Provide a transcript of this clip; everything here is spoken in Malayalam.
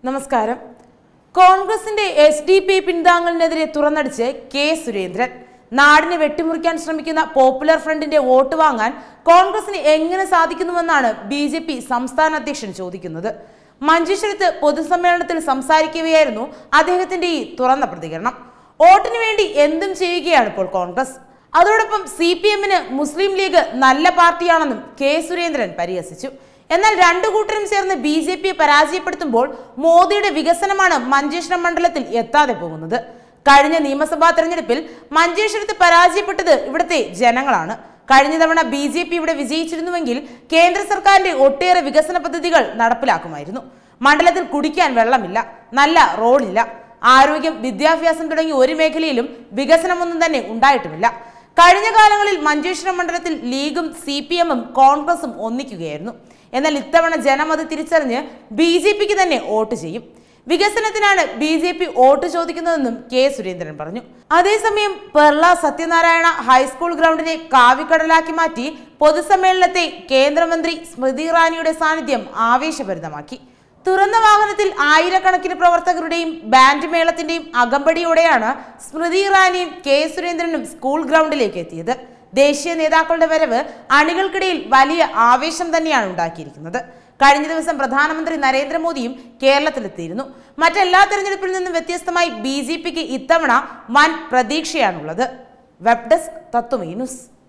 നമസ്കാരം കോൺഗ്രസിന്റെ എസ് ഡി പി പിന്താങ്ങലിനെതിരെ തുറന്നടിച്ച് കെ സുരേന്ദ്രൻ നാടിനെ വെട്ടിമുറിക്കാൻ ശ്രമിക്കുന്ന പോപ്പുലർ ഫ്രണ്ടിന്റെ വോട്ട് വാങ്ങാൻ കോൺഗ്രസിന് എങ്ങനെ സാധിക്കുന്നുവെന്നാണ് ബി ജെ പി സംസ്ഥാന അധ്യക്ഷൻ ചോദിക്കുന്നത് മഞ്ചേശ്വരത്ത് പൊതുസമ്മേളനത്തിൽ സംസാരിക്കവെയായിരുന്നു അദ്ദേഹത്തിന്റെ ഈ തുറന്ന പ്രതികരണം വോട്ടിന് വേണ്ടി എന്തും ചെയ്യുകയാണ് ഇപ്പോൾ കോൺഗ്രസ് അതോടൊപ്പം സി പി എമ്മിന് മുസ്ലിം ലീഗ് നല്ല പാർട്ടിയാണെന്നും കെ സുരേന്ദ്രൻ പരിഹസിച്ചു എന്നാൽ രണ്ടു കൂട്ടരും ചേർന്ന് ബി ജെ പിയെ പരാജയപ്പെടുത്തുമ്പോൾ മോദിയുടെ വികസനമാണ് മഞ്ചേശ്വരം മണ്ഡലത്തിൽ എത്താതെ പോകുന്നത് കഴിഞ്ഞ നിയമസഭാ തെരഞ്ഞെടുപ്പിൽ മഞ്ചേശ്വരത്ത് പരാജയപ്പെട്ടത് ഇവിടുത്തെ ജനങ്ങളാണ് കഴിഞ്ഞ തവണ ബി ജെ പി ഇവിടെ വിജയിച്ചിരുന്നുവെങ്കിൽ കേന്ദ്ര സർക്കാരിന്റെ ഒട്ടേറെ വികസന പദ്ധതികൾ നടപ്പിലാക്കുമായിരുന്നു മണ്ഡലത്തിൽ കുടിക്കാൻ വെള്ളമില്ല നല്ല റോഡില്ല ആരോഗ്യം വിദ്യാഭ്യാസം തുടങ്ങിയ ഒരു മേഖലയിലും വികസനമൊന്നും തന്നെ ഉണ്ടായിട്ടുമില്ല കഴിഞ്ഞ കാലങ്ങളിൽ മഞ്ചേശ്വരം മണ്ഡലത്തിൽ ലീഗും സി പി എമ്മും കോൺഗ്രസും ഒന്നിക്കുകയായിരുന്നു എന്നാൽ ഇത്തവണ ജനം അത് തിരിച്ചറിഞ്ഞ് ബി ജെ പിക്ക് തന്നെ വോട്ട് ചെയ്യും വികസനത്തിനാണ് ബി ജെ പി വോട്ട് ചോദിക്കുന്നതെന്നും കെ സുരേന്ദ്രൻ പറഞ്ഞു അതേസമയം പെർള സത്യനാരായണ ഹൈസ്കൂൾ ഗ്രൗണ്ടിനെ കാവിക്കടലാക്കി മാറ്റി പൊതുസമ്മേളനത്തെ കേന്ദ്രമന്ത്രി സ്മൃതി ഇറാനിയുടെ സാന്നിധ്യം ആവേശഭരിതമാക്കി തുറന്ന വാഹനത്തിൽ ആയിരക്കണക്കിന് പ്രവർത്തകരുടെയും ബാൻഡ് മേളത്തിന്റെയും അകമ്പടിയോടെയാണ് സ്മൃതി ഇറാനിയും കെ സുരേന്ദ്രനും സ്കൂൾ ഗ്രൗണ്ടിലേക്ക് എത്തിയത് ദേശീയ നേതാക്കളുടെ വരവ് അണികൾക്കിടയിൽ വലിയ ആവേശം തന്നെയാണ് ഉണ്ടാക്കിയിരിക്കുന്നത് കഴിഞ്ഞ ദിവസം പ്രധാനമന്ത്രി നരേന്ദ്രമോദിയും കേരളത്തിലെത്തിയിരുന്നു മറ്റെല്ലാ തെരഞ്ഞെടുപ്പിൽ നിന്നും വ്യത്യസ്തമായി ബി ജെ പിക്ക് ഇത്തവണ വൻ പ്രതീക്ഷയാണുള്ളത് വെബ് ഡെസ്ക് തത്വമീ ന്യൂസ്